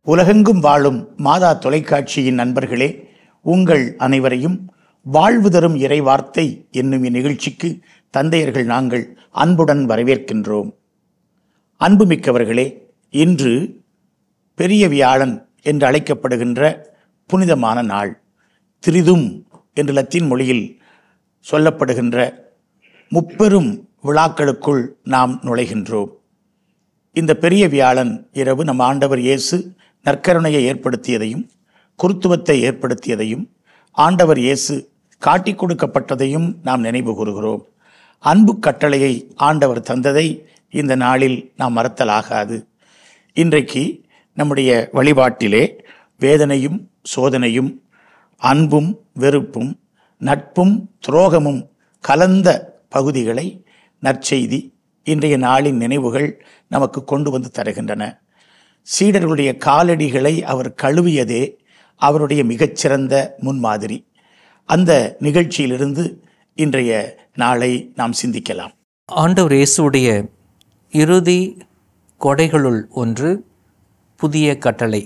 உலகெங்கும் வாழும் மாதா தொலைக்காட்சியின் நண்பர்களே உங்கள் அனைவரையும் வாழ்வு தரும் இறைவார்த்தை என்னும் இந்நிகழ்ச்சிக்கு தந்தையர்கள் நாங்கள் அன்புடன் வரவேற்கின்றோம் அன்புமிக்கவர்களே இன்று பெரிய வியாழன் என்று அழைக்கப்படுகின்ற புனிதமான நாள் திரிதும் என்று லத்தீன் மொழியில் சொல்லப்படுகின்ற முப்பெரும் விழாக்களுக்குள் நாம் நுழைகின்றோம் இந்த பெரிய வியாழன் இரவு நம் ஆண்டவர் இயேசு நற்கருணையை ஏற்படுத்தியதையும் குருத்துவத்தை ஏற்படுத்தியதையும் ஆண்டவர் இயேசு காட்டிக் கொடுக்கப்பட்டதையும் நாம் நினைவு கூறுகிறோம் அன்பு கட்டளையை ஆண்டவர் தந்ததை இந்த நாளில் நாம் மறத்தலாகாது இன்றைக்கு நம்முடைய வழிபாட்டிலே வேதனையும் சோதனையும் அன்பும் வெறுப்பும் நட்பும் துரோகமும் கலந்த பகுதிகளை நற்செய்தி இன்றைய நாளின் நினைவுகள் நமக்கு கொண்டு வந்து தருகின்றன சீடர்களுடைய காலடிகளை அவர் கழுவியதே அவருடைய மிகச்சிறந்த முன்மாதிரி அந்த நிகழ்ச்சியிலிருந்து இன்றைய நாளை நாம் சிந்திக்கலாம் ஆண்டவர் இயேசுடைய இறுதி கொடைகளுள் ஒன்று புதிய கட்டளை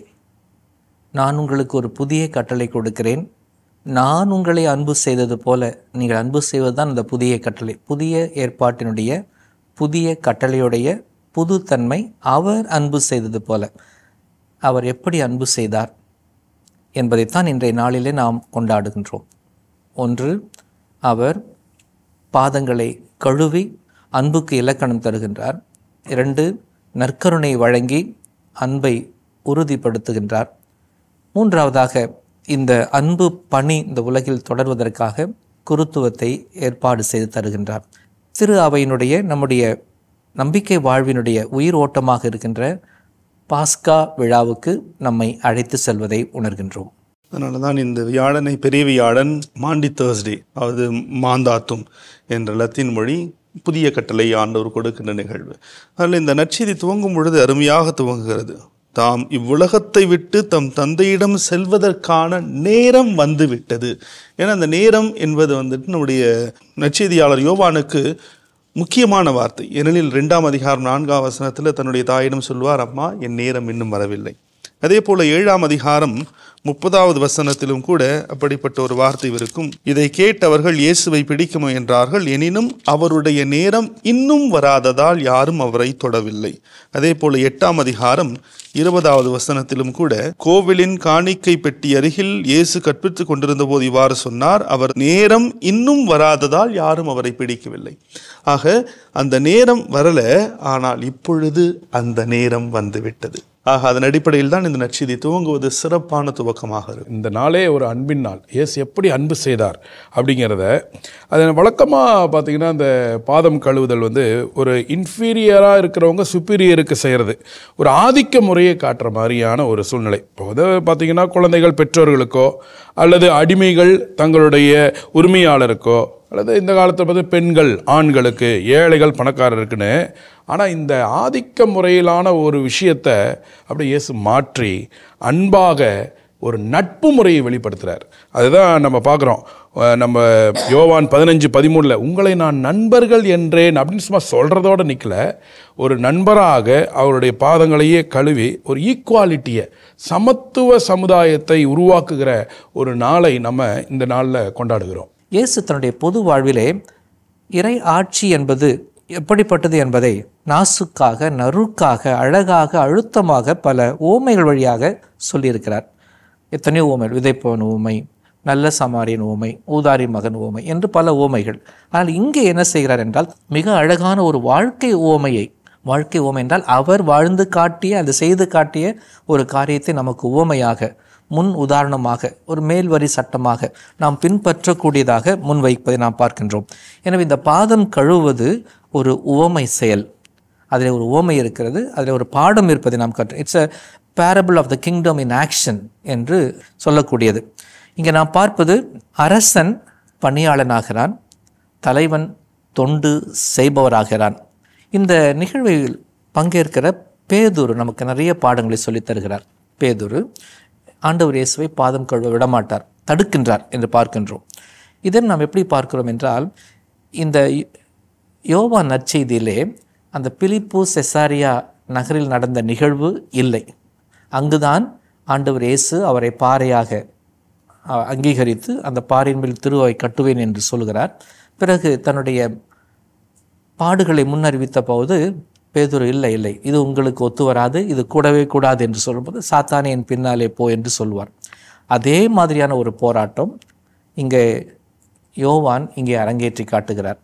நான் உங்களுக்கு ஒரு புதிய கட்டளை கொடுக்கிறேன் நான் உங்களை அன்பு செய்தது போல நீங்கள் அன்பு செய்வதுதான் இந்த புதிய கட்டளை புதிய ஏற்பாட்டினுடைய புதிய கட்டளையுடைய புதுத்தன்மை அவர் அன்பு செய்தது போல அவர் எப்படி அன்பு செய்தார் என்பதைத்தான் இன்றைய நாளிலே நாம் கொண்டாடுகின்றோம் ஒன்று அவர் பாதங்களை கழுவி அன்புக்கு இலக்கணம் தருகின்றார் இரண்டு நற்கருணை வழங்கி அன்பை உறுதிப்படுத்துகின்றார் மூன்றாவதாக இந்த அன்பு பணி இந்த உலகில் தொடர்வதற்காக குருத்துவத்தை ஏற்பாடு செய்து தருகின்றார் திரு அவையினுடைய நம்முடைய நம்பிக்கை வாழ்வினுடைய உயிர் ஓட்டமாக இருக்கின்ற பாஸ்கா விழாவுக்கு நம்மை அழைத்து செல்வதை உணர்கின்றோம் அதனால தான் இந்த வியாழனை பெரிய வியாழன் மாண்டி தேர்ஸ்டே அதாவது மாந்தாத்தும் என்ற லத்தீன் மொழி புதிய கட்டளை ஆண்டவர் கொடுக்கின்ற நிகழ்வு அதில் இந்த நற்செய்தி துவங்கும் பொழுது அருமையாக துவங்குகிறது தாம் இவ்வுலகத்தை விட்டு தம் தந்தையிடம் செல்வதற்கான நேரம் வந்து விட்டது ஏன்னா அந்த நேரம் என்பது வந்துட்டு நம்முடைய நற்செய்தியாளர் யோவானுக்கு முக்கியமான வார்த்தை ஏனெனில் ரெண்டாம் அதிகாரம் நான்காம் வசனத்தில் தன்னுடைய தாயிடம் சொல்வார் அம்மா என் நேரம் இன்னும் வரவில்லை அதே போல ஏழாம் அதிகாரம் முப்பதாவது வசனத்திலும் கூட அப்படிப்பட்ட ஒரு வார்த்தை இருக்கும் இதை கேட்டவர்கள் இயேசுவை பிடிக்க முயன்றார்கள் எனினும் அவருடைய நேரம் இன்னும் வராததால் யாரும் அவரை தொடவில்லை அதே போல எட்டாம் அதிகாரம் இருபதாவது வசனத்திலும் கூட கோவிலின் காணிக்கை பெட்டி அருகில் இயேசு கற்பித்துக் கொண்டிருந்த போது இவ்வாறு சொன்னார் அவர் நேரம் இன்னும் வராததால் யாரும் அவரை பிடிக்கவில்லை ஆக அந்த நேரம் வரல ஆனால் இப்பொழுது அந்த நேரம் வந்துவிட்டது ஆக அதன் அடிப்படையில் தான் இந்த நற்செய்தி துவங்குவது சிறப்பான துவக்கமாக இருக்கும் இந்த நாளே ஒரு அன்பின் நாள் இயேசு எப்படி அன்பு செய்தார் அப்படிங்கிறத அது வழக்கமாக பார்த்தீங்கன்னா இந்த பாதம் கழுவுதல் வந்து ஒரு இன்ஃபீரியராக இருக்கிறவங்க சுப்பீரியருக்கு செய்கிறது ஒரு ஆதிக்க முறையை காட்டுற மாதிரியான ஒரு சூழ்நிலை இப்போ வந்து பார்த்தீங்கன்னா குழந்தைகள் பெற்றோர்களுக்கோ அல்லது அடிமைகள் தங்களுடைய உரிமையாளருக்கோ அல்லது இந்த காலத்தில் பார்த்து பெண்கள் ஆண்களுக்கு ஏழைகள் பணக்காரருக்குன்னு ஆனால் இந்த ஆதிக்க முறையிலான ஒரு விஷயத்தை அப்படியே இயேசு மாற்றி அன்பாக ஒரு நட்பு முறையை வெளிப்படுத்துகிறார் அதுதான் நம்ம பார்க்குறோம் நம்ம யோவான் பதினஞ்சு பதிமூணில் உங்களை நான் நண்பர்கள் என்றேன் அப்படின்னு சும்மா சொல்கிறதோடு நிற்கல ஒரு நண்பராக அவருடைய பாதங்களையே கழுவி ஒரு ஈக்குவாலிட்டியை சமத்துவ சமுதாயத்தை உருவாக்குகிற ஒரு நாளை நம்ம இந்த நாளில் கொண்டாடுகிறோம் இயேசு தன்னுடைய பொது வாழ்விலே இறை ஆட்சி என்பது எப்படிப்பட்டது என்பதை நாசுக்காக நறுக்காக அழகாக அழுத்தமாக பல ஓமைகள் வழியாக சொல்லியிருக்கிறார் எத்தனையோ ஓமைகள் விதைப்பவன் ஓமை நல்ல சமாரியன் ஓமை ஊதாரி மகன் ஓமை என்று பல ஓமைகள் ஆனால் இங்கே என்ன செய்கிறார் என்றால் மிக அழகான ஒரு வாழ்க்கை ஓமையை வாழ்க்கை ஓமை என்றால் அவர் வாழ்ந்து காட்டிய அது செய்து காட்டிய ஒரு காரியத்தை நமக்கு ஓமையாக முன் உதாரணமாக ஒரு மேல்வரி சட்டமாக நாம் பின்பற்றக்கூடியதாக முன்வைப்பதை நாம் பார்க்கின்றோம் எனவே இந்த பாதம் கழுவுவது ஒரு உவமை செயல் அதில் ஒரு உவமை இருக்கிறது அதில் ஒரு பாடம் இருப்பதை நாம் கற்று it's a parable of the kingdom in action என்று சொல்லக்கூடியது இங்கே நாம் பார்ப்பது அரசன் பணியாளனாகிறான் தலைவன் தொண்டு செய்பவராகிறான் இந்த நிகழ்வில் பங்கேற்கிற பேதுரு நமக்கு நிறைய பாடங்களை சொல்லித் தருகிறார் பேதுரு ஆண்டவர் இயேசுவை பாதம் கழுவ விடமாட்டார் தடுக்கின்றார் என்று பார்க்கின்றோம் இதை நாம் எப்படி பார்க்கிறோம் என்றால் இந்த யோவா நற்செய்தியிலே அந்த பிலிப்பு செசாரியா நகரில் நடந்த நிகழ்வு இல்லை அங்குதான் ஆண்டவர் இயேசு அவரை பாறையாக அ- அங்கீகரித்து அந்த பாறையின் மேல் திருவை கட்டுவேன் என்று சொல்கிறார் பிறகு தன்னுடைய பாடுகளை முன்னறிவித்த போது பேதுரு இல்லை இல்லை இது உங்களுக்கு ஒத்து வராது இது கூடவே கூடாது என்று சொல்லும்போது சாத்தானே என் பின்னாலே போ என்று சொல்வார் அதே மாதிரியான ஒரு போராட்டம் இங்கே யோவான் இங்கே அரங்கேற்றி காட்டுகிறார்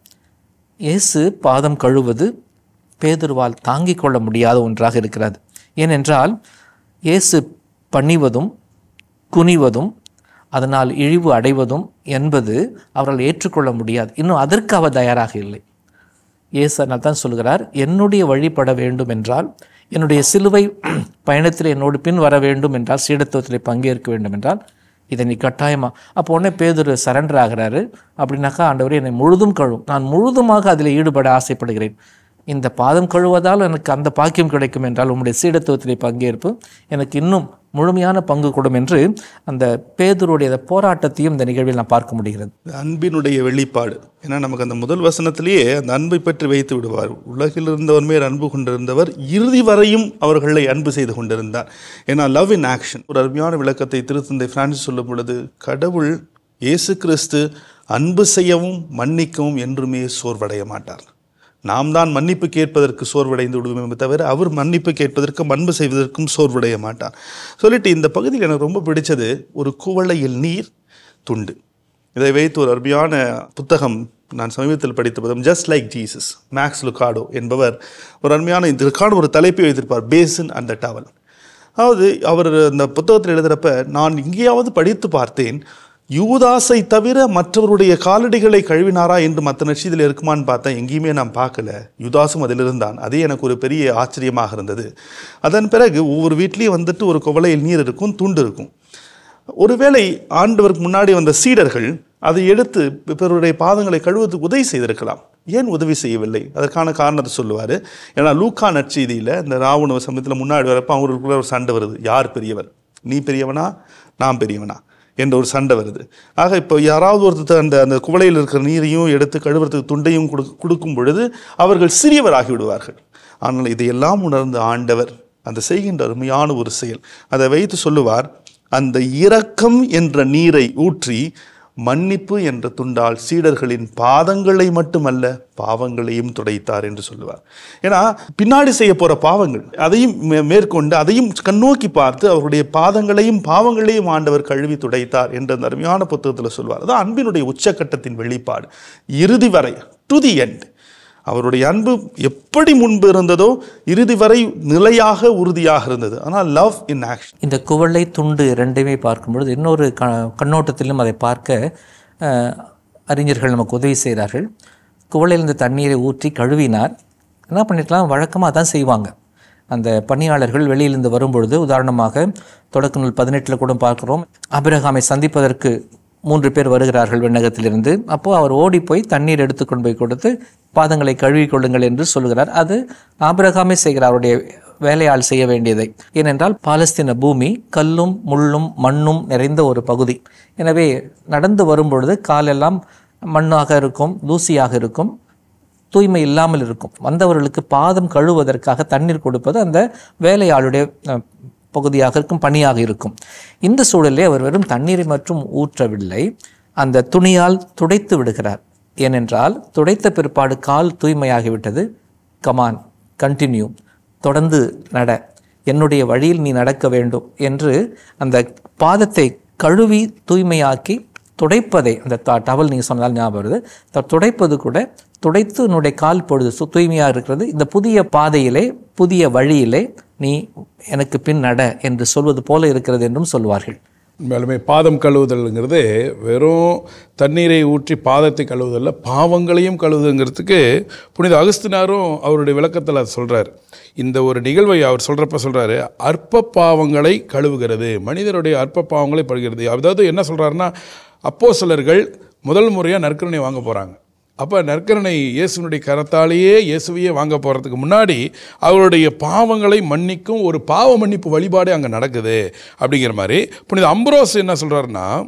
இயேசு பாதம் கழுவது பேதுருவால் தாங்கிக் கொள்ள முடியாத ஒன்றாக இருக்கிறது ஏனென்றால் இயேசு பணிவதும் குனிவதும் அதனால் இழிவு அடைவதும் என்பது அவரால் ஏற்றுக்கொள்ள முடியாது இன்னும் அதற்கு அவர் தயாராக இல்லை இயேசு அதனால் தான் சொல்கிறார் என்னுடைய வழிபட வேண்டும் என்றால் என்னுடைய சிலுவை பயணத்தில் என்னோடு பின் வர வேண்டும் என்றால் சீடத்துவத்தில் பங்கேற்க வேண்டும் என்றால் இதை நீ கட்டாயமா அப்போ உடனே பேதுரு சரண்டர் ஆகிறாரு அப்படின்னாக்கா ஆண்டவரே என்னை முழுதும் கழுவும் நான் முழுதுமாக அதில் ஈடுபட ஆசைப்படுகிறேன் இந்த பாதம் கழுவதால் எனக்கு அந்த பாக்கியம் கிடைக்கும் என்றால் உம்முடைய சீடத்துவத்திலே பங்கேற்பு எனக்கு இன்னும் முழுமையான பங்கு கொடும் என்று அந்த பேதுருடைய அந்த போராட்டத்தையும் இந்த நிகழ்வில் நான் பார்க்க முடிகிறது அன்பினுடைய வெளிப்பாடு ஏன்னா நமக்கு அந்த முதல் வசனத்திலேயே அந்த அன்பை பற்றி வைத்து விடுவார் உலகில் இருந்தவர் மேல் அன்பு கொண்டிருந்தவர் இறுதி வரையும் அவர்களை அன்பு செய்து கொண்டிருந்தார் ஏன்னா லவ் இன் ஆக்ஷன் ஒரு அருமையான விளக்கத்தை திருத்தந்தை பிரான்சிஸ் சொல்லும் பொழுது கடவுள் இயேசு கிறிஸ்து அன்பு செய்யவும் மன்னிக்கவும் என்றுமே சோர்வடைய மாட்டார் நாம் தான் மன்னிப்பு கேட்பதற்கு சோர்வடைந்து விடுவோமே தவிர அவர் மன்னிப்பு கேட்பதற்கும் அன்பு செய்வதற்கும் சோர்வடைய மாட்டார் சொல்லிட்டு இந்த பகுதியில் எனக்கு ரொம்ப பிடிச்சது ஒரு குவளையில் நீர் துண்டு இதை வைத்து ஒரு அருமையான புத்தகம் நான் சமீபத்தில் படித்த புத்தகம் just like Jesus Max Lucado என்பவர் ஒரு அருமையான இதற்கான ஒரு தலைப்பை வைத்திருப்பார் பேசன் அண்ட் டவல் அதாவது அவர் அந்த புத்தகத்தில் எழுதுகிறப்ப நான் எங்கேயாவது படித்து பார்த்தேன் யூதாஸை தவிர மற்றவருடைய காலடிகளை கழுவினாரா என்று மற்ற நட்சத்திரத்தில் இருக்குமான்னு பார்த்தேன் எங்கேயுமே நான் பார்க்கல யூதாஸும் அதில் இருந்தான் அதே எனக்கு ஒரு பெரிய ஆச்சரியமாக இருந்தது அதன் பிறகு ஒவ்வொரு வீட்லேயும் வந்துட்டு ஒரு குவளையில் நீர் இருக்கும் துண்டு இருக்கும் ஒருவேளை ஆண்டவருக்கு முன்னாடி வந்த சீடர்கள் அதை எடுத்து பிறருடைய பாதங்களை கழுவுவதற்கு உதவி செய்திருக்கலாம் ஏன் உதவி செய்யவில்லை அதற்கான காரணத்தை சொல்லுவார் ஏன்னா லூக்கா நற்செய்தியில் இந்த ராவண சமயத்தில் முன்னாடி வரப்போ அவங்களுக்குள்ள ஒரு சண்டை வருது யார் பெரியவர் நீ பெரியவனா நான் பெரியவனா என்ற ஒரு சண்டை வருது ஆக இப்போ யாராவது ஒருத்தர் அந்த அந்த குவளையில் இருக்கிற நீரையும் எடுத்து கழுவுறதுக்கு துண்டையும் கொடு கொடுக்கும் பொழுது அவர்கள் சிறியவராகி விடுவார்கள் ஆனால் இதையெல்லாம் உணர்ந்த ஆண்டவர் அந்த செய்கின்ற அருமையான ஒரு செயல் அதை வைத்து சொல்லுவார் அந்த இரக்கம் என்ற நீரை ஊற்றி மன்னிப்பு என்ற துண்டால் சீடர்களின் பாதங்களை மட்டுமல்ல பாவங்களையும் துடைத்தார் என்று சொல்லுவார் ஏன்னா பின்னாடி செய்ய போற பாவங்கள் அதையும் மே- மேற்கொண்டு அதையும் கண்ணோக்கி பார்த்து அவருடைய பாதங்களையும் பாவங்களையும் ஆண்டவர் கழுவி துடைத்தார் என்ற அந்த அருமையான புத்தகத்தில் சொல்வார் அதான் அன்பினுடைய உச்சக்கட்டத்தின் வெளிப்பாடு இறுதி வரை டு தி எண்ட் அவருடைய அன்பு எப்படி முன்பு இருந்ததோ இறுதி வரை நிலையாக உறுதியாக இருந்தது ஆனால் லவ் இன் ஆக்ஷன் இந்த குவளை துண்டு ரெண்டையுமே பார்க்கும் பொழுது இன்னொரு க கண்ணோட்டத்திலும் அதை பார்க்க அஹ், அறிஞர்கள் நமக்கு உதவி செய்கிறார்கள் குவளையில் இந்த தண்ணீரை ஊற்றி கழுவினார் என்ன பண்ணிருக்கலாம் வழக்கமாக தான் செய்வாங்க அந்த பணியாளர்கள் வெளியிலிருந்து வரும்பொழுது உதாரணமாக தொடக்க நூல் பதினெட்டில் கூட பார்க்கிறோம் அபிரகாமை சந்திப்பதற்கு மூன்று பேர் வருகிறார்கள் விண்ணகத்திலிருந்து அப்போ அவர் ஓடி போய் தண்ணீர் எடுத்துக்கொண்டு போய் கொடுத்து பாதங்களை கழுவிக் கொள்ளுங்கள் என்று சொல்கிறார் அது ஆபிரகாமே செய்கிறார் அவருடைய வேலையாள் செய்ய வேண்டியதை ஏனென்றால் பாலஸ்தீன பூமி கல்லும் முள்ளும் மண்ணும் நிறைந்த ஒரு பகுதி எனவே நடந்து வரும்பொழுது காலெல்லாம் மண்ணாக இருக்கும் தூசியாக இருக்கும் தூய்மை இல்லாமல் இருக்கும் வந்தவர்களுக்கு பாதம் கழுவுவதற்காக தண்ணீர் கொடுப்பது அந்த வேலையாளுடைய அஹ், பகுதியாக இருக்கும் பணியாக இருக்கும் இந்த சூழலிலே அவர் வெறும் தண்ணீரை மட்டும் ஊற்றவில்லை அந்த துணியால் துடைத்து விடுகிறார் ஏனென்றால் துடைத்த பிற்பாடு கால் தூய்மையாகிவிட்டது கமான் கண்டினியூ தொடர்ந்து நட என்னுடைய வழியில் நீ நடக்க வேண்டும் என்று அந்த பாதத்தை கழுவி தூய்மையாக்கி துடைப்பதை அந்த த- டவல் நீங்கள் சொன்னதால் ஞாபகம் வருது த- துடைப்பது கூட துடைத்து உன்னுடைய கால் பொழுது சு தூய்மையாக இருக்கிறது இந்த புதிய பாதையிலே புதிய வழியிலே நீ எனக்கு பின் நட என்று சொல்வது போல இருக்கிறது என்றும் சொல்வார்கள் மேலுமே பாதம் கழுவுதல்ங்கிறது வெறும் தண்ணீரை ஊற்றி பாதத்தை கழுவுதல்ல பாவங்களையும் கழுவுதுங்கிறதுக்கு புனித அகஸ்தினாரும் அவருடைய விளக்கத்தில் அதை சொல்கிறார் இந்த ஒரு நிகழ்வை அவர் சொல்கிறப்ப சொல்கிறாரு அற்ப பாவங்களை கழுவுகிறது மனிதருடைய அற்ப பாவங்களை படுகிறது அதாவது என்ன சொல்கிறாருன்னா அப்போ முதல் முறையாக நற்கருணை வாங்க போகிறாங்க அப்போ நற்கருணை இயேசுனுடைய கரத்தாலேயே இயேசுவையே வாங்க போகிறதுக்கு முன்னாடி அவருடைய பாவங்களை மன்னிக்கும் ஒரு பாவ மன்னிப்பு வழிபாடு அங்கே நடக்குது அப்படிங்கிற மாதிரி புனித அம்பரோஸ் என்ன சொல்கிறாருன்னா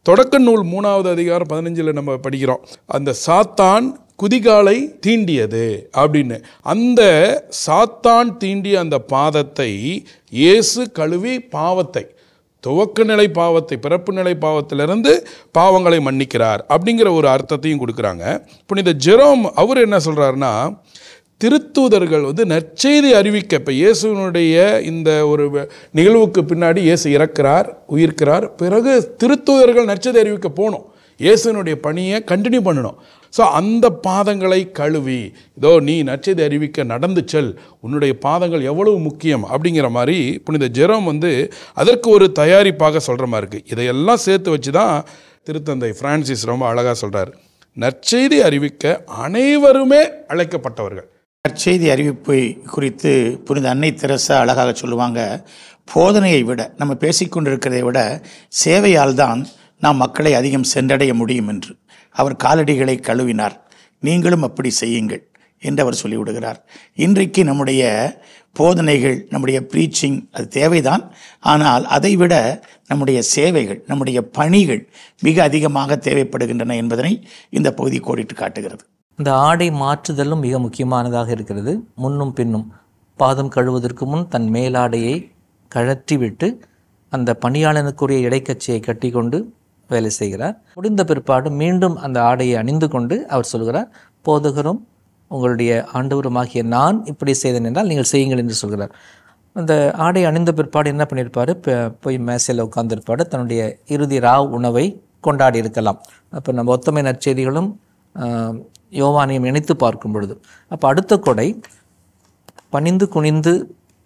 தொடக்க நூல் மூணாவது அதிகாரம் பதினஞ்சில் நம்ம படிக்கிறோம் அந்த சாத்தான் குதிகாலை தீண்டியது அப்படின்னு அந்த சாத்தான் தீண்டிய அந்த பாதத்தை இயேசு கழுவி பாவத்தை துவக்க நிலை பாவத்தை பிறப்பு நிலை பாவத்திலிருந்து பாவங்களை மன்னிக்கிறார் அப்படிங்கிற ஒரு அர்த்தத்தையும் கொடுக்குறாங்க புனித ஜெரோம் அவர் என்ன சொல்றாருன்னா திருத்தூதர்கள் வந்து நற்செய்தி அறிவிக்க இப்போ இயேசுவினுடைய இந்த ஒரு வ- நிகழ்வுக்கு பின்னாடி இயேசு இறக்கிறார் உயிர்க்கிறார் பிறகு திருத்தூதர்கள் நற்செய்தி அறிவிக்க போகணும் இயேசுவினுடைய பணியை கண்டினியூ பண்ணணும் ஸோ அந்த பாதங்களை கழுவி இதோ நீ நற்செய்தி அறிவிக்க நடந்து செல் உன்னுடைய பாதங்கள் எவ்வளவு முக்கியம் அப்படிங்கிற மாதிரி புனித ஜெரோம் வந்து அதற்கு ஒரு தயாரிப்பாக சொல்கிற மாதிரி இருக்குது இதையெல்லாம் சேர்த்து வச்சு தான் திருத்தந்தை பிரான்சிஸ் ரொம்ப அழகாக சொல்கிறார் நற்செய்தி அறிவிக்க அனைவருமே அழைக்கப்பட்டவர்கள் நற்செய்தி அறிவிப்பு குறித்து புனித அன்னை தெரசா அழகாக சொல்லுவாங்க போதனையை விட நம்ம பேசிக்கொண்டிருக்கிறதை விட சேவையால் தான் நாம் மக்களை அதிகம் சென்றடைய முடியும் என்று அவர் காலடிகளை கழுவினார் நீங்களும் அப்படி செய்யுங்கள் என்று அவர் சொல்லிவிடுகிறார் இன்றைக்கு நம்முடைய போதனைகள் நம்முடைய ப்ரீச்சிங் அது தேவைதான் ஆனால் அதைவிட நம்முடைய சேவைகள் நம்முடைய பணிகள் மிக அதிகமாக தேவைப்படுகின்றன என்பதனை இந்த பகுதி கோடிட்டு காட்டுகிறது இந்த ஆடை மாற்றுதலும் மிக முக்கியமானதாக இருக்கிறது முன்னும் பின்னும் பாதம் கழுவுவதற்கு முன் தன் மேலாடையை கழற்றிவிட்டு அந்த பணியாளனுக்குரிய இடைக்கச்சியை கட்டிக்கொண்டு வேலை செய்கிறார் முடிந்த பிற்பாடு மீண்டும் அந்த ஆடையை அணிந்து கொண்டு அவர் சொல்கிறார் போதகரும் உங்களுடைய ஆண்டவருமாகிய நான் இப்படி செய்தேன் என்றால் நீங்கள் செய்யுங்கள் என்று சொல்கிறார் அந்த ஆடை அணிந்த பிற்பாடு என்ன பண்ணியிருப்பார் ப- போய் மேசையில் உட்கார்ந்திருப்பாரு தன்னுடைய இறுதி ராவ் உணவை கொண்டாடி இருக்கலாம் அப்போ நம்ம ஒத்தமை நற்செய்திகளும் ஆஹ், யோவானையும் இணைத்து பார்க்கும் பொழுது அப்போ அடுத்த கொடை பணிந்து குனிந்து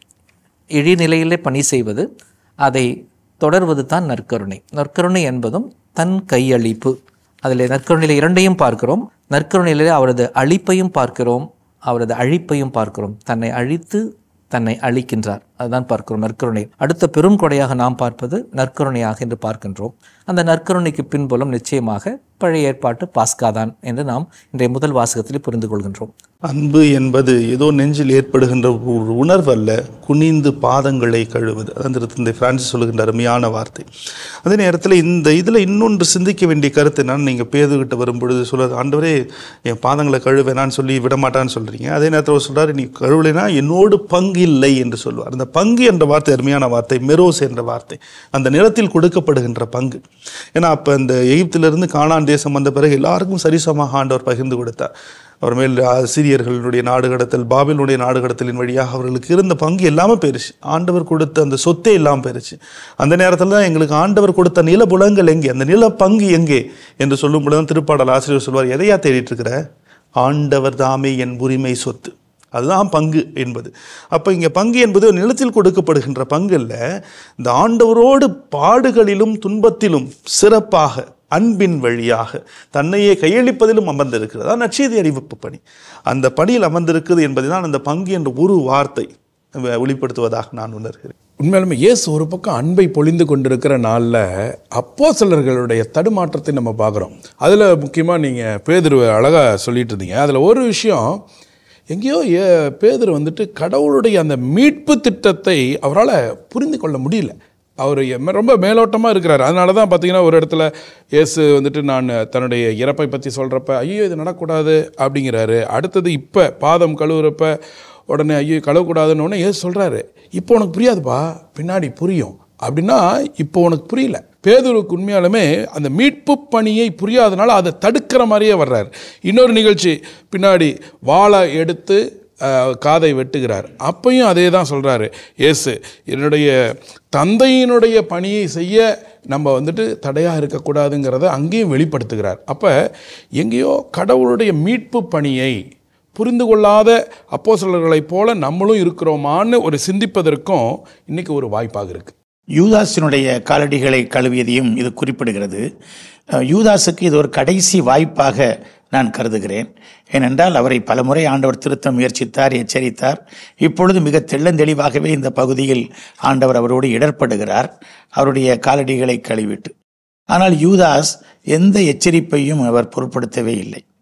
இழிநிலையிலே பணி செய்வது அதை தொடர்வது தான் நற்கருணை நற்கருணை என்பதும் தன் கையளிப்பு அதில் நற்கருணையில் இரண்டையும் பார்க்கிறோம் நற்கருணையிலே அவரது அழிப்பையும் பார்க்கிறோம் அவரது அழிப்பையும் பார்க்கிறோம் தன்னை அழித்து தன்னை அழிக்கின்றார் அதுதான் பார்க்கிறோம் நற்கருணை அடுத்த பெரும் கொடையாக நாம் பார்ப்பது நற்கருணையாக என்று பார்க்கின்றோம் அந்த நற்கருணைக்கு பின்புலம் நிச்சயமாக பழைய ஏற்பாட்டு பாஸ்காதான் என்று நாம் இன்றைய முதல் வாசகத்தில் புரிந்து கொள்கின்றோம் அன்பு என்பது ஏதோ நெஞ்சில் ஏற்படுகின்ற ஒரு உணர்வு அல்ல குனிந்து பாதங்களை கழுவது அதான் திருத்தந்தை பிரான்சிஸ் சொல்லுகின்ற அருமையான வார்த்தை அதே நேரத்தில் இந்த இதில் இன்னொன்று சிந்திக்க வேண்டிய கருத்து என்னன்னு நீங்கள் பேதுகிட்ட வரும்பொழுது சொல்றது ஆண்டவரே என் பாதங்களை கழுவேனான்னு சொல்லி விடமாட்டான்னு சொல்கிறீங்க அதே நேரத்தில் அவர் சொல்றாரு நீ கழுவலைனா என்னோடு பங்கு இல்லை என்று சொல்வார் அந்த பங்கு என்ற வார்த்தை அருமையான வார்த்தை மெரோஸ் என்ற வார்த்தை அந்த நிலத்தில் கொடுக்கப்படுகின்ற பங்கு ஏன்னா அப்போ இந்த எகிப்திலிருந்து கானான் தேசம் வந்த பிறகு எல்லாருக்கும் சரிசமமாக ஆண்டவர் பகிர்ந்து கொடுத்தார் அவர் மேல் சிறியர்களுடைய நாடு கடத்தல் பாபிலுடைய நாடு கடத்தலின் வழியாக அவர்களுக்கு இருந்த பங்கு எல்லாமே போயிருச்சு ஆண்டவர் கொடுத்த அந்த சொத்தே இல்லாமல் போயிருச்சு அந்த நேரத்தில் தான் எங்களுக்கு ஆண்டவர் கொடுத்த நிலபுலங்கள் எங்கே அந்த நில பங்கு எங்கே என்று சொல்லும் பொழுது தான் திருப்பாடல் ஆசிரியர் சொல்வார் எதையா தேடிட்டு இருக்கிற ஆண்டவர் தாமே என் உரிமை சொத்து அதுதான் பங்கு என்பது அப்போ இங்கே பங்கு என்பது நிலத்தில் கொடுக்கப்படுகின்ற பங்கு இல்ல இந்த ஆண்டவரோடு பாடுகளிலும் துன்பத்திலும் சிறப்பாக அன்பின் வழியாக தன்னையே கையளிப்பதிலும் அமர்ந்திருக்கிறது அதான் நற்செய்தி அறிவிப்பு பணி அந்த பணியில் அமர்ந்திருக்கிறது என்பதை தான் அந்த பங்கு என்ற ஒரு வார்த்தை அஹ், வெளிப்படுத்துவதாக நான் உணர்கிறேன் உண்மையாலுமே இயேசு ஒரு பக்கம் அன்பை பொழிந்து கொண்டிருக்கிற நாளில் அப்போஸ்தலர்களுடைய தடுமாற்றத்தை நம்ம பார்க்குறோம் அதில் முக்கியமாக நீங்கள் பேதுரு அழகாக சொல்லிட்டு இருந்தீங்க அதில் ஒரு விஷயம் எங்கேயோ ஏ பேதுரு வந்துட்டு கடவுளுடைய அந்த மீட்பு திட்டத்தை அவரால் புரிந்து கொள்ள முடியல அவர் எம்ம- ரொம்ப மேலோட்டமாக இருக்கிறார் அதனால தான் பார்த்தீங்கன்னா ஒரு இடத்துல இயேசு வந்துட்டு நான் தன்னுடைய இறப்பை பற்றி சொல்கிறப்ப ஐயோ இது நடக்கூடாது அப்படிங்கிறாரு அடுத்தது இப்போ பாதம் கழுவுறப்ப உடனே ஐயோ கழுவக்கூடாதுன்னு உடனே ஏசு சொல்கிறாரு இப்போ உனக்கு புரியாதுப்பா பின்னாடி புரியும் அப்படின்னா இப்போ உனக்கு புரியல பேதுருக்கு உண்மையாலுமே அந்த மீட்பு பணியை புரியாதனால அதை தடுக்கிற மாதிரியே வர்றார் இன்னொரு நிகழ்ச்சி பின்னாடி வாளை எடுத்து அஹ், காதை வெட்டுகிறார் அப்பையும் அதே தான் சொல்கிறாரு இயேசு என்னுடைய தந்தையினுடைய பணியை செய்ய நம்ம வந்துட்டு தடையாக இருக்கக்கூடாதுங்கிறத அங்கேயும் வெளிப்படுத்துகிறார் அப்போ எங்கேயோ கடவுளுடைய மீட்பு பணியை புரிந்து கொள்ளாத அப்போஸ்தலர்களைப் போல நம்மளும் இருக்கிறோமான்னு ஒரு சிந்திப்பதற்கும் இன்னைக்கு ஒரு வாய்ப்பாக இருக்கு யூதாஸினுடைய காலடிகளை கழுவியதையும் இது குறிப்பிடுகிறது அஹ், யூதாஸுக்கு இது ஒரு கடைசி வாய்ப்பாக நான் கருதுகிறேன் ஏனென்றால் அவரை பலமுறை ஆண்டவர் திருத்த முயற்சித்தார் எச்சரித்தார் இப்பொழுது மிக தெள்ளந்தெளிவாகவே இந்த பகுதியில் ஆண்டவர் அவரோடு இடர்படுகிறார் அவருடைய காலடிகளை கழுவிட்டு ஆனால் யூதாஸ் எந்த எச்சரிப்பையும் அவர் பொருட்படுத்தவே இல்லை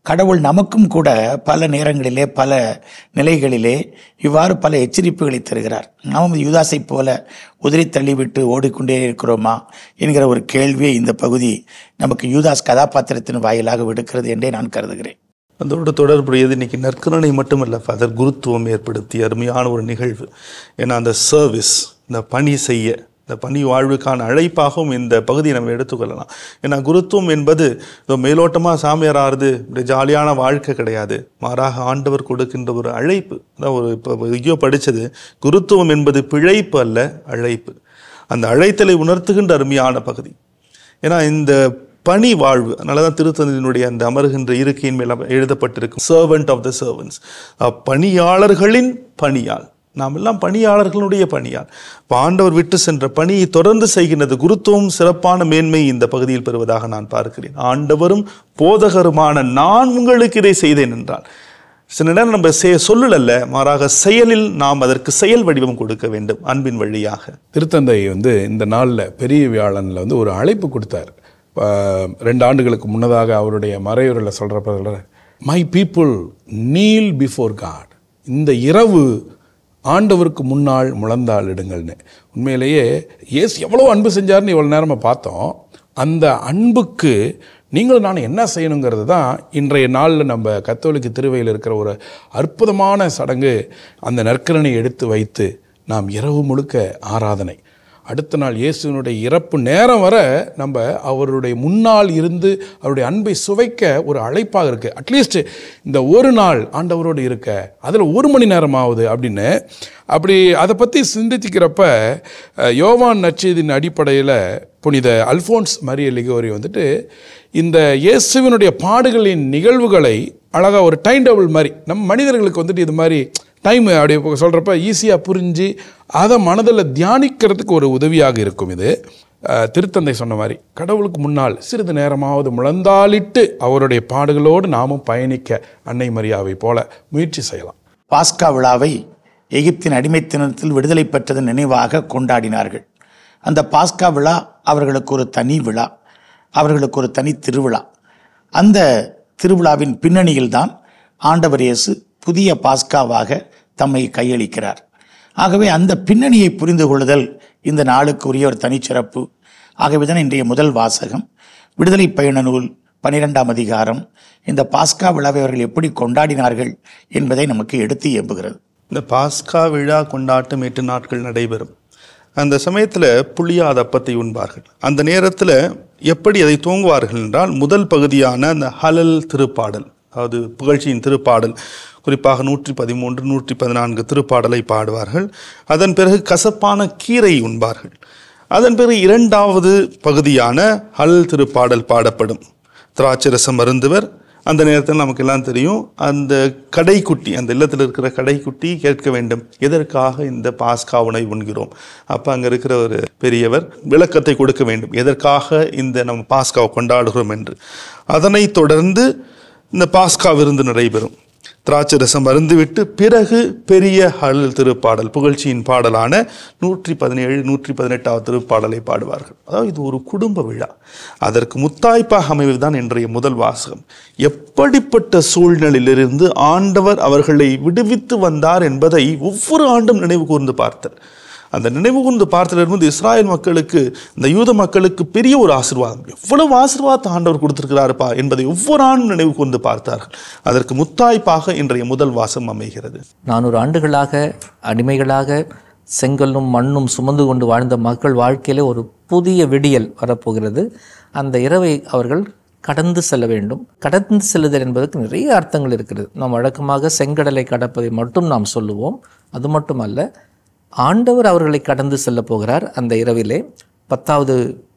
கடவுள் நமக்கும் கூட பல நேரங்களிலே பல நிலைகளிலே இவ்வாறு பல எச்சரிப்புகளை தருகிறார் நாம் யூதாசை போல உதிரி தள்ளிவிட்டு ஓடிக்கொண்டே இருக்கிறோமா என்கிற ஒரு கேள்வியை இந்த பகுதி நமக்கு யூதாஸ் கதாபாத்திரத்தின் வாயிலாக விடுக்கிறது என்றே நான் கருதுகிறேன் அதோடு தொடர்புடையது இன்னைக்கு நற்கருணை மட்டுமல்ல ஃபாதர் குருத்துவம் ஏற்படுத்திய அருமையான ஒரு நிகழ்வு ஏன்னா அந்த சர்வீஸ் இந்த பணி செய்ய இந்த பணி வாழ்வுக்கான அழைப்பாகவும் இந்த பகுதியை நம்ம எடுத்துக்கொள்ளலாம் ஏன்னா குருத்துவம் என்பது இதோ மேலோட்டமாக சாமியார் ஆறுது இப்படி ஜாலியான வாழ்க்கை கிடையாது மாறாக ஆண்டவர் கொடுக்கின்ற ஒரு அழைப்பு அதான் ஒரு இப்போ எங்கேயோ படித்தது குருத்துவம் என்பது பிழைப்பு அல்ல அழைப்பு அந்த அழைத்தலை உணர்த்துகின்ற அருமையான பகுதி ஏன்னா இந்த பணி வாழ்வு அதனால தான் திருத்தந்தையினுடைய அந்த அமருகின்ற இருக்கையின் மேல் எழுதப்பட்டிருக்கும் சர்வெண்ட் ஆஃப் த சர்வன்ஸ் பணியாளர்களின் பணியால் நாம் எல்லாம் பணியாளர்களுடைய பணியால் இப்ப ஆண்டவர் விட்டு சென்ற பணியை தொடர்ந்து செய்கின்றது குருத்துவம் சிறப்பான மேன்மை இந்த பகுதியில் பெறுவதாக நான் பார்க்கிறேன் ஆண்டவரும் போதகருமான நான் உங்களுக்கு இதை செய்தேன் என்றால் சில நேரம் நம்ம செய சொல்லல மாறாக செயலில் நாம் அதற்கு செயல் வடிவம் கொடுக்க வேண்டும் அன்பின் வழியாக திருத்தந்தை வந்து இந்த நாளில் பெரிய வியாழனில் வந்து ஒரு அழைப்பு கொடுத்தார் ஆஹ் ரெண்டு ஆண்டுகளுக்கு முன்னதாக அவருடைய மறையுறையில் சொல்கிறப்ப my people kneel before God இந்த இரவு ஆண்டவருக்கு முன்னால் முழந்தாள் இடுங்கள்னு உண்மையிலேயே இயேசு எவ்வளோ அன்பு செஞ்சார்னு இவ்வளோ நேரமாக பார்த்தோம் அந்த அன்புக்கு நீங்களும் நான் என்ன செய்யணுங்கிறது தான் இன்றைய நாளில் நம்ம கத்தோலிக்க திருவையில் இருக்கிற ஒரு அற்புதமான சடங்கு அந்த நற்கரனை எடுத்து வைத்து நாம் இரவு முழுக்க ஆராதனை அடுத்த நாள் இயேசுவினுடைய இறப்பு நேரம் வர நம்ம அவருடைய முன்னால் இருந்து அவருடைய அன்பை சுவைக்க ஒரு அழைப்பாக இருக்குது அட்லீஸ்ட் இந்த ஒரு நாள் ஆண்டவரோடு இருக்க அதில் ஒரு மணி நேரம் ஆகுது அப்படின்னு அப்படி அதை பற்றி சிந்திக்கிறப்ப அஹ், யோவான் நற்செய்தியின் அடிப்படையில் புனித அல்ஃபோன்ஸ் மரிய லிகோரி வந்துட்டு இந்த இயேசுவினுடைய பாடுகளின் நிகழ்வுகளை அழகாக ஒரு டைம் டேபிள் மாதிரி நம்ம மனிதர்களுக்கு வந்துட்டு இது மாதிரி டைம் அப்படி சொல்கிறப்ப ஈஸியாக புரிஞ்சு அதை மனதில் தியானிக்கிறதுக்கு ஒரு உதவியாக இருக்கும் இது அஹ், திருத்தந்தை சொன்ன மாதிரி கடவுளுக்கு முன்னால் சிறிது நேரமாவது முழந்தாளிட்டு அவருடைய பாடுகளோடு நாமும் பயணிக்க அன்னை மரியாவை போல முயற்சி செய்யலாம் பாஸ்கா விழாவை எகிப்தின் அடிமைத்தனத்தில் விடுதலை பெற்றதன் நினைவாக கொண்டாடினார்கள் அந்த பாஸ்கா விழா அவர்களுக்கு ஒரு தனி விழா அவர்களுக்கு ஒரு தனி திருவிழா அந்த திருவிழாவின் பின்னணியில்தான் ஆண்டவர் இயேசு புதிய பாஸ்காவாக தம்மை கையளிக்கிறார் ஆகவே அந்த பின்னணியை புரிந்து கொள்ளுதல் இந்த நாளுக்கு உரிய ஒரு தனிச்சிறப்பு ஆகவே தான் இன்றைய முதல் வாசகம் விடுதலை பயண நூல் பனிரெண்டாம் அதிகாரம் இந்த பாஸ்கா விழாவை அவர்கள் எப்படி கொண்டாடினார்கள் என்பதை நமக்கு எடுத்து எம்புகிறது இந்த பாஸ்கா விழா கொண்டாட்டம் எட்டு நாட்கள் நடைபெறும் அந்த சமயத்தில் புளியாத அப்பத்தை உண்பார்கள் அந்த நேரத்தில் எப்படி அதை தூங்குவார்கள் என்றால் முதல் பகுதியான அந்த ஹலல் திருப்பாடல் அதாவது புகழ்ச்சியின் திருப்பாடல் குறிப்பாக நூற்றி பதிமூன்று நூற்றி பதினான்கு திருப்பாடலை பாடுவார்கள் அதன் பிறகு கசப்பான கீரை உண்பார்கள் அதன் பிறகு இரண்டாவது பகுதியான ஹல் திருப்பாடல் பாடப்படும் திராட்சரசம் மருந்துவர் அந்த நேரத்தில் நமக்கு எல்லாம் தெரியும் அந்த கடைக்குட்டி அந்த இல்லத்தில் இருக்கிற கடைக்குட்டி கேட்க வேண்டும் எதற்காக இந்த பாஸ்கா உணவை உண்கிறோம் அப்போ அங்கே இருக்கிற ஒரு பெரியவர் விளக்கத்தை கொடுக்க வேண்டும் எதற்காக இந்த நம்ம பாஸ்காவை கொண்டாடுகிறோம் என்று அதனைத் தொடர்ந்து இந்த பாஸ்கா விருந்து நடைபெறும் திராட்சை ரசம் அருந்துவிட்டு பிறகு பெரிய ஹல் திருப்பாடல் புகழ்ச்சியின் பாடலான நூற்றி பதினேழு நூற்றி பதினெட்டாவது திருப்பாடலை பாடுவார்கள் அதாவது இது ஒரு குடும்ப விழா அதற்கு முத்தாய்ப்பாக அமைவதுதான் இன்றைய முதல் வாசகம் எப்படிப்பட்ட சூழ்நிலையிலிருந்து ஆண்டவர் அவர்களை விடுவித்து வந்தார் என்பதை ஒவ்வொரு ஆண்டும் நினைவு கூர்ந்து பார்த்தர் அந்த நினைவு கூர்ந்து பார்த்ததிலிருந்து இஸ்ராயல் மக்களுக்கு இந்த யூத மக்களுக்கு பெரிய ஒரு ஆசீர்வாதம் எவ்வளவு ஆசீர்வாதத்தை ஆண்டவர் கொடுத்திருக்கிறாருப்பா என்பதை ஒவ்வொரு ஆண்டும் நினைவு கூர்ந்து பார்த்தார்கள் அதற்கு முத்தாய்ப்பாக இன்றைய முதல் வாசம் அமைகிறது நானூறு ஆண்டுகளாக அடிமைகளாக செங்கல்லும் மண்ணும் சுமந்து கொண்டு வாழ்ந்த மக்கள் வாழ்க்கையிலே ஒரு புதிய விடியல் வரப்போகிறது அந்த இரவை அவர்கள் கடந்து செல்ல வேண்டும் கடந்து செல்லுதல் என்பதற்கு நிறைய அர்த்தங்கள் இருக்கிறது நாம் வழக்கமாக செங்கடலை கடப்பதை மட்டும் நாம் சொல்லுவோம் அது மட்டுமல்ல ஆண்டவர் அவர்களை கடந்து செல்ல போகிறார் அந்த இரவிலே பத்தாவது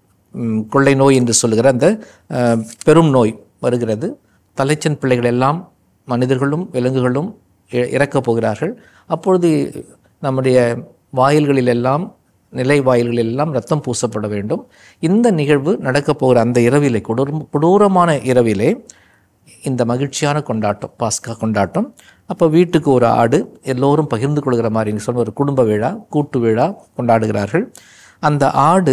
ம், கொள்ளை நோய் என்று சொல்லுகிற அந்த அஹ், பெரும் நோய் வருகிறது தலைச்சன் பிள்ளைகள் எல்லாம் மனிதர்களும் விலங்குகளும் இ- இறக்கப் போகிறார்கள் அப்பொழுது நம்முடைய வாயில்களில் எல்லாம் நிலை வாயில்களில் எல்லாம் ரத்தம் பூசப்பட வேண்டும் இந்த நிகழ்வு நடக்கப் போகிற அந்த இரவிலே கொடூரம் கொடூரமான இரவிலே இந்த மகிழ்ச்சியான கொண்டாட்டம் பாஸ்கா கொண்டாட்டம் அப்போ வீட்டுக்கு ஒரு ஆடு எல்லோரும் பகிர்ந்து கொள்கிற மாதிரி நீங்க சொன்ன ஒரு குடும்ப விழா கூட்டு விழா கொண்டாடுகிறார்கள் அந்த ஆடு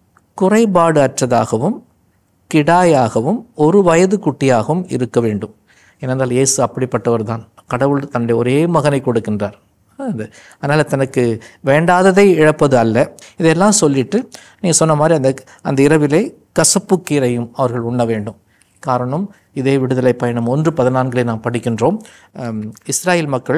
குறைபாடு அற்றதாகவும் கிடாயாகவும் ஒரு வயது குட்டியாகவும் இருக்க வேண்டும் ஏனென்றால் இயேசு அப்படிப்பட்டவர் தான் கடவுள் தன்னுடைய ஒரே மகனை கொடுக்கின்றார் அது அதனால் தனக்கு வேண்டாததை இழப்பது அல்ல இதெல்லாம் சொல்லிட்டு நீங்கள் சொன்ன மாதிரி அந்த அந்த இரவிலே கசப்பு கீரையும் அவர்கள் உண்ண வேண்டும் காரணம் இதே விடுதலை பயணம் ஒன்று பதினான்கிலே நாம் படிக்கின்றோம் அம், இஸ்ராயேல் மக்கள்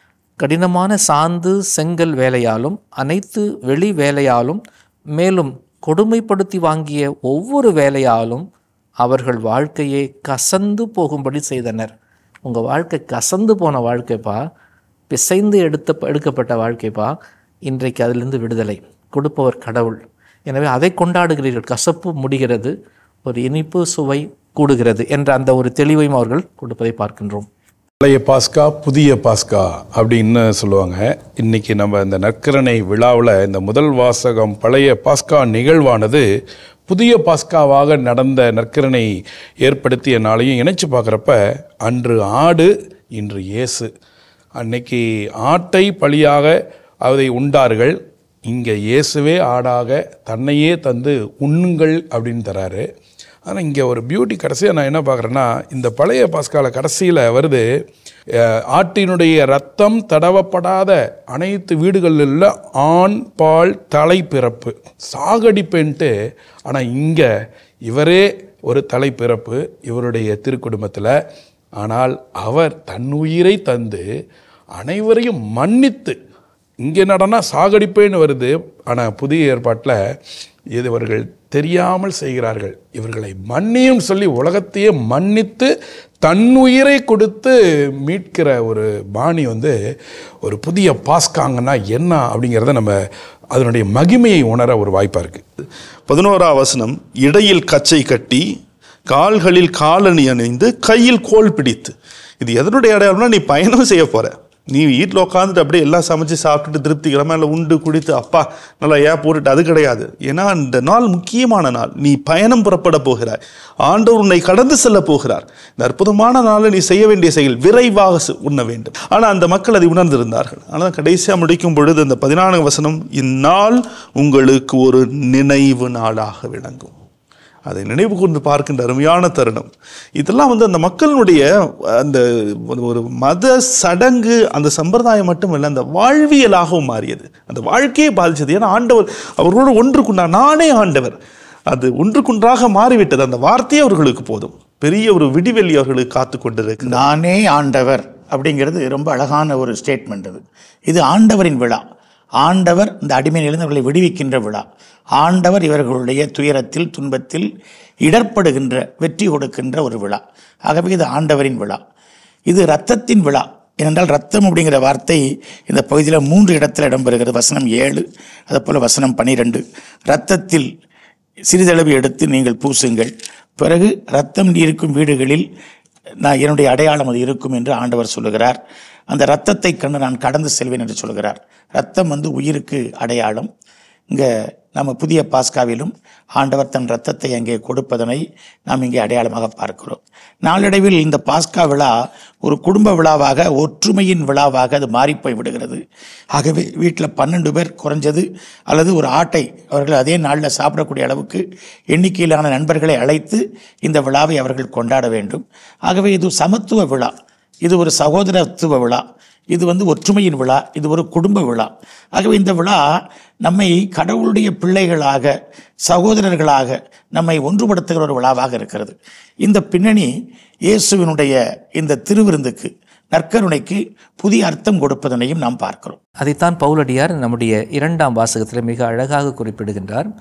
கடினமான சாந்து செங்கல் வேலையாலும் அனைத்து வெளி வேலையாலும் மேலும் கொடுமைப்படுத்தி வாங்கிய ஒவ்வொரு வேலையாலும் அவர்கள் வாழ்க்கையை கசந்து போகும்படி செய்தனர் உங்கள் வாழ்க்கை கசந்து போன வாழ்க்கைப்பா பிசைந்து எடுத்த எடுக்கப்பட்ட வாழ்க்கைப்பா இன்றைக்கு அதிலிருந்து விடுதலை கொடுப்பவர் கடவுள் எனவே அதை கொண்டாடுகிறீர்கள் கசப்பு முடிகிறது ஒரு இனிப்பு சுவை கூடுகிறது என்ற அந்த ஒரு தெளிவையும் அவர்கள் கொடுப்பதை பார்க்கின்றோம் பழைய பாஸ்கா புதிய பாஸ்கா அப்படின்னு சொல்லுவாங்க இன்னைக்கு நம்ம இந்த நற்கரணை விழாவில் இந்த முதல் வாசகம் பழைய பாஸ்கா நிகழ்வானது புதிய பாஸ்காவாக நடந்த நற்கரணை ஏற்படுத்திய நாளையும் இணைச்சு பார்க்குறப்ப அன்று ஆடு இன்று இயேசு அன்னைக்கு ஆட்டை பலியாக அதை உண்டார்கள் இங்கே இயேசுவே ஆடாக தன்னையே தந்து உண்ணுங்கள் அப்படின்னு தராரு ஆனால் இங்கே ஒரு பியூட்டி கடைசியாக நான் என்ன பார்க்குறேன்னா இந்த பழைய பாஸ்கால கடைசியில் வருது அஹ், ஆட்டினுடைய ரத்தம் தடவப்படாத அனைத்து வீடுகளில் ஆண் பால் தலை பிறப்பு சாகடிப்பேன்ட்டு ஆனால் இங்கே இவரே ஒரு தலை பிறப்பு இவருடைய திருக்குடும்பத்தில் ஆனால் அவர் தன் உயிரை தந்து அனைவரையும் மன்னித்து இங்கே நடனா சாகடிப்பேன்னு வருது ஆனால் புதிய ஏற்பாட்டில் இது இவர்கள் தெரியாமல் செய்கிறார்கள் இவர்களை மன்னியும் சொல்லி உலகத்தையே மன்னித்து தன்னுயிரை கொடுத்து மீட்கிற ஒரு பாணி வந்து ஒரு புதிய பாஸ்காங்கன்னா என்ன அப்படிங்கிறத நம்ம அதனுடைய மகிமையை உணர ஒரு வாய்ப்பாக இருக்குது பதினோரா வசனம் இடையில் கச்சை கட்டி கால்களில் காலணி அணிந்து கையில் கோல் பிடித்து இது எதனுடைய அடையாளம்னா நீ பயணம் செய்ய போற நீ வீட்டில் உட்காந்துட்டு அப்படியே எல்லாம் சமைச்சு சாப்பிட்டுட்டு திருப்திகரமாக இல்லை உண்டு குடித்து அப்பா நல்லா ஏன் போட்டுட்டு அது கிடையாது ஏன்னா இந்த நாள் முக்கியமான நாள் நீ பயணம் புறப்பட போகிறாய் ஆண்டவர் உன்னை கடந்து செல்ல போகிறார் இந்த அற்புதமான நாளில் நீ செய்ய வேண்டிய செயல் விரைவாக செ- உண்ண வேண்டும் ஆனால் அந்த மக்கள் அதை உணர்ந்திருந்தார்கள் ஆனால் கடைசியாக முடிக்கும் பொழுது அந்த பதினான்கு வசனம் இந்நாள் உங்களுக்கு ஒரு நினைவு நாளாக விளங்கும் அதை நினைவு கூர்ந்து பார்க்கின்ற அருமையான தருணம் இதெல்லாம் வந்து அந்த மக்களுடைய அந்த ஒரு- ஒரு மத சடங்கு அந்த சம்பிரதாயம் மட்டும் இல்லை அந்த வாழ்வியலாகவும் மாறியது அந்த வாழ்க்கையை பாதிச்சது ஏன்னா ஆண்டவர் அவர்களோடு ஒன்றுக்குண்டா நானே ஆண்டவர் அது ஒன்றுக்குன்றாக மாறிவிட்டது அந்த வார்த்தையே அவர்களுக்கு போதும் பெரிய ஒரு விடிவெளி அவர்களுக்கு காத்து கொண்டிருக்கு நானே ஆண்டவர் அப்படிங்கிறது ரொம்ப அழகான ஒரு ஸ்டேட்மெண்ட் அது இது ஆண்டவரின் விழா ஆண்டவர் இந்த அடிமையிலிருந்து அவர்களை விடுவிக்கின்ற விழா ஆண்டவர் இவர்களுடைய துயரத்தில் துன்பத்தில் இடர்படுகின்ற வெற்றி கொடுக்கின்ற ஒரு விழா ஆகவே இது ஆண்டவரின் விழா இது இரத்தத்தின் விழா ஏனென்றால் ரத்தம் அப்படிங்கிற வார்த்தை இந்த பகுதியில் மூன்று இடத்துல இடம்பெறுகிறது வசனம் ஏழு அதேபோல் வசனம் பனிரெண்டு இரத்தத்தில் சிறிதளவு எடுத்து நீங்கள் பூசுங்கள் பிறகு ரத்தம் இருக்கும் வீடுகளில் நான் என்னுடைய அடையாளம் அது இருக்கும் என்று ஆண்டவர் சொல்லுகிறார் அந்த இரத்தத்தை கண்டு நான் கடந்து செல்வேன் என்று சொல்கிறார் ரத்தம் வந்து உயிருக்கு அடையாளம் இங்கே நம்ம புதிய பாஸ்காவிலும் ஆண்டவர் தன் ரத்தத்தை அங்கே கொடுப்பதனை நாம் இங்கே அடையாளமாக பார்க்கிறோம் நாளடைவில் இந்த பாஸ்கா விழா ஒரு குடும்ப விழாவாக ஒற்றுமையின் விழாவாக அது மாறிப்போய் விடுகிறது ஆகவே வீட்டில் பன்னெண்டு பேர் குறைஞ்சது அல்லது ஒரு ஆட்டை அவர்கள் அதே நாளில் சாப்பிடக்கூடிய அளவுக்கு எண்ணிக்கையிலான நண்பர்களை அழைத்து இந்த விழாவை அவர்கள் கொண்டாட வேண்டும் ஆகவே இது சமத்துவ விழா இது ஒரு சகோதரத்துவ விழா இது வந்து ஒற்றுமையின் விழா இது ஒரு குடும்ப விழா ஆகவே இந்த விழா நம்மை கடவுளுடைய பிள்ளைகளாக சகோதரர்களாக நம்மை ஒன்றுபடுத்துகிற ஒரு விழாவாக இருக்கிறது இந்த பின்னணி இயேசுவினுடைய இந்த திருவிருந்துக்கு நற்கருணைக்கு புதிய அர்த்தம் கொடுப்பதனையும் நாம் பார்க்கிறோம் அதைத்தான் பவுலடியார் நம்முடைய இரண்டாம் வாசகத்தில் மிக அழகாக குறிப்பிடுகின்றார்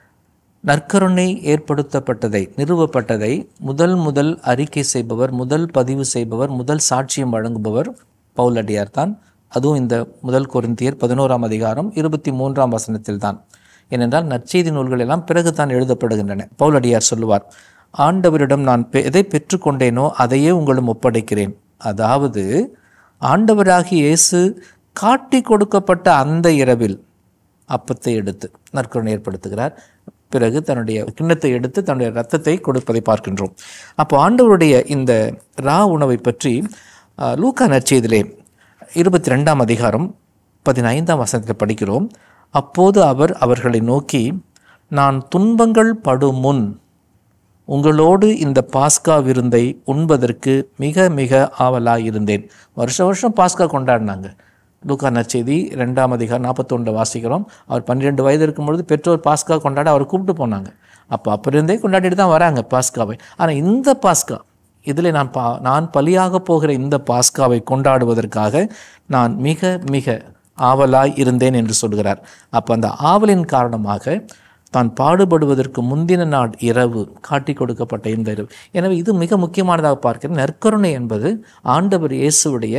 நற்கருணை ஏற்படுத்தப்பட்டதை நிறுவப்பட்டதை முதல் முதல் அறிக்கை செய்பவர் முதல் பதிவு செய்பவர் முதல் சாட்சியம் வழங்குபவர் பவுலடியார் தான் அதுவும் இந்த முதல் கொரிந்தியர் பதினோராம் அதிகாரம் இருபத்தி மூன்றாம் வசனத்தில் தான் ஏனென்றால் நற்செய்தி நூல்கள் எல்லாம் பிறகு தான் எழுதப்படுகின்றன பவுலடியார் சொல்லுவார் ஆண்டவரிடம் நான் பெ- எதை பெற்றுக்கொண்டேனோ அதையே உங்களும் ஒப்படைக்கிறேன் அதாவது ஆண்டவராகிய இயேசு காட்டி கொடுக்கப்பட்ட அந்த இரவில் அப்பத்தை எடுத்து நற்கருணை ஏற்படுத்துகிறார் பிறகு தன்னுடைய கிண்ணத்தை எடுத்து தன்னுடைய ரத்தத்தை கொடுப்பதை பார்க்கின்றோம் அப்போ ஆண்டவருடைய இந்த ரா உணவை பற்றி அஹ், லூக்கா நற்செய்திலே இருபத்தி ரெண்டாம் அதிகாரம் பதினைந்தாம் வசனத்தில் படிக்கிறோம் அப்போது அவர் அவர்களை நோக்கி நான் துன்பங்கள் படும் முன் உங்களோடு இந்த பாஸ்கா விருந்தை உண்பதற்கு மிக மிக ஆவலாக இருந்தேன் வருஷ வருஷம் பாஸ்கா கொண்டாடினாங்க லூக்கா நற்செய்தி ரெண்டாம் அதிகாரம் நாற்பத்தொன்று வாசிக்கிறோம் அவர் பன்னிரெண்டு வயது இருக்கும்பொழுது பெற்றோர் பாஸ்கா கொண்டாட அவரை கூப்பிட்டு போனாங்க அப்போ அப்போ இருந்தே கொண்டாடிட்டு தான் வராங்க பாஸ்காவை ஆனால் இந்த பாஸ்கா இதில் நான் பா நான் பலியாக போகிற இந்த பாஸ்காவை கொண்டாடுவதற்காக நான் மிக மிக ஆவலாய் இருந்தேன் என்று சொல்கிறார் அப்போ அந்த ஆவலின் காரணமாக தான் பாடுபடுவதற்கு முந்தின நாள் இரவு காட்டி கொடுக்கப்பட்ட இந்த இரவு எனவே இது மிக முக்கியமானதாக பார்க்கிறேன் நற்கருணை என்பது ஆண்டவர் இயேசுவுடைய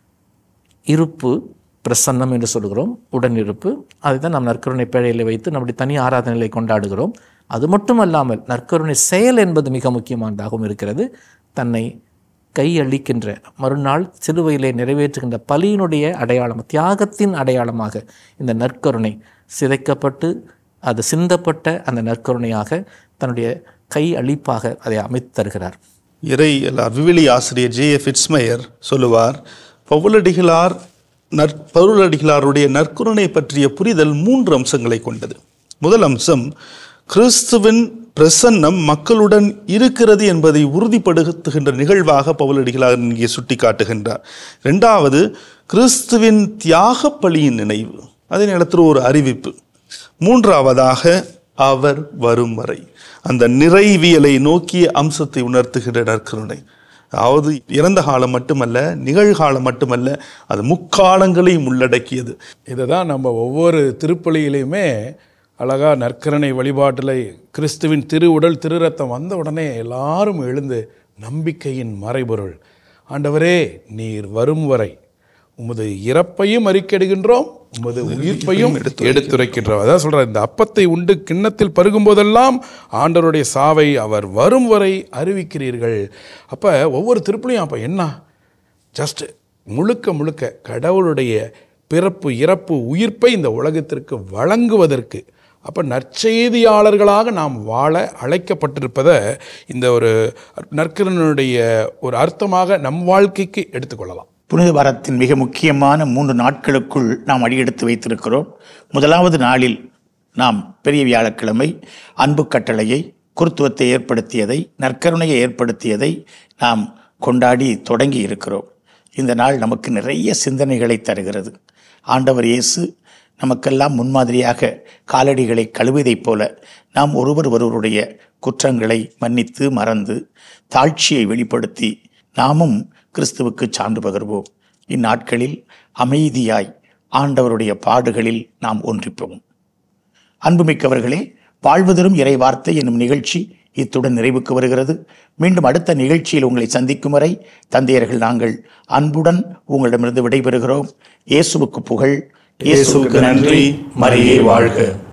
இருப்பு பிரசன்னம் என்று சொல்கிறோம் உடனிருப்பு அதை தான் நாம் நற்கருணை பேழையில் வைத்து நம்முடைய தனி ஆராதனைகளை கொண்டாடுகிறோம் அது மட்டும் அல்லாமல் நற்கருணை செயல் என்பது மிக முக்கியமானதாகவும் இருக்கிறது தன்னை கையளிக்கின்ற மறுநாள் சிலுவையிலே நிறைவேற்றுகின்ற பலியினுடைய அடையாளம் தியாகத்தின் அடையாளமாக இந்த நற்கருணை சிதைக்கப்பட்டு அது சிந்தப்பட்ட அந்த நற்கருணையாக தன்னுடைய கை அளிப்பாக அதை அமைத்து தருகிறார் இறை எல்லார் விவிலி ஆசிரியர் ஜே எஃப் இட்ஸ்மயர் சொல்லுவார் பவுலடிகளார் நற் பவுலடிகளாருடைய நற்கருணை பற்றிய புரிதல் மூன்று அம்சங்களை கொண்டது முதல் அம்சம் கிறிஸ்துவின் பிரசன்னம் மக்களுடன் இருக்கிறது என்பதை உறுதிப்படுத்துகின்ற நிகழ்வாக பவுலடிகளார் இங்கே சுட்டி காட்டுகின்றார் இரண்டாவது கிறிஸ்துவின் தியாக பலியின் நினைவு அதே நேரத்தில் ஒரு அறிவிப்பு மூன்றாவதாக அவர் வரும் வரை அந்த நிறைவியலை நோக்கிய அம்சத்தை உணர்த்துகிற நற்கருணை அதாவது இறந்த காலம் மட்டுமல்ல நிகழ்காலம் மட்டுமல்ல அது முக்காலங்களையும் உள்ளடக்கியது இதை தான் நம்ம ஒவ்வொரு திருப்பலியிலையுமே அழகா நற்கரணை வழிபாட்டில் கிறிஸ்துவின் திருவுடல் திருரத்தம் வந்த உடனே எல்லாரும் எழுந்து நம்பிக்கையின் மறைபொருள் ஆண்டவரே நீர் வரும் வரை உமது இறப்பையும் அறிக்கையிடுகின்றோம் உமது உயிர்ப்பையும் எடுத்துரைக்கின்றோம் அதான் சொல்றார் இந்த அப்பத்தை உண்டு கிண்ணத்தில் பருகும் போதெல்லாம் ஆண்டவருடைய சாவை அவர் வரும் வரை அறிவிக்கிறீர்கள் அப்ப ஒவ்வொரு திருப்பலியும் அப்ப என்ன ஜஸ்ட் முழுக்க முழுக்க கடவுளுடைய பிறப்பு இறப்பு உயிர்ப்பை இந்த உலகத்திற்கு வழங்குவதற்கு அப்போ நற்செய்தியாளர்களாக நாம் வாழ அழைக்கப்பட்டிருப்பதை இந்த ஒரு நற்கரனுடைய ஒரு அர்த்தமாக நம் வாழ்க்கைக்கு எடுத்துக்கொள்ளலாம் புனித வாரத்தின் மிக முக்கியமான மூன்று நாட்களுக்குள் நாம் அடியெடுத்து வைத்திருக்கிறோம் முதலாவது நாளில் நாம் பெரிய வியாழக்கிழமை அன்பு கட்டளையை குருத்துவத்தை ஏற்படுத்தியதை நற்கருணையை ஏற்படுத்தியதை நாம் கொண்டாடி தொடங்கி இருக்கிறோம் இந்த நாள் நமக்கு நிறைய சிந்தனைகளை தருகிறது ஆண்டவர் இயேசு நமக்கெல்லாம் முன்மாதிரியாக காலடிகளை கழுவியதைப் போல நாம் ஒருவர் ஒருவருடைய குற்றங்களை மன்னித்து மறந்து தாழ்ச்சியை வெளிப்படுத்தி நாமும் கிறிஸ்துவுக்கு சான்று பகர்வோம் இந்நாட்களில் அமைதியாய் ஆண்டவருடைய பாடுகளில் நாம் ஒன்றிப்போம் அன்புமிக்கவர்களே வாழ்வதரும் இறை வார்த்தை என்னும் நிகழ்ச்சி இத்துடன் நிறைவுக்கு வருகிறது மீண்டும் அடுத்த நிகழ்ச்சியில் உங்களை சந்திக்கும் வரை தந்தையர்கள் நாங்கள் அன்புடன் உங்களிடமிருந்து விடைபெறுகிறோம் இயேசுவுக்கு புகழ் இயேசுவுக்கு நன்றி மரியே வாழ்க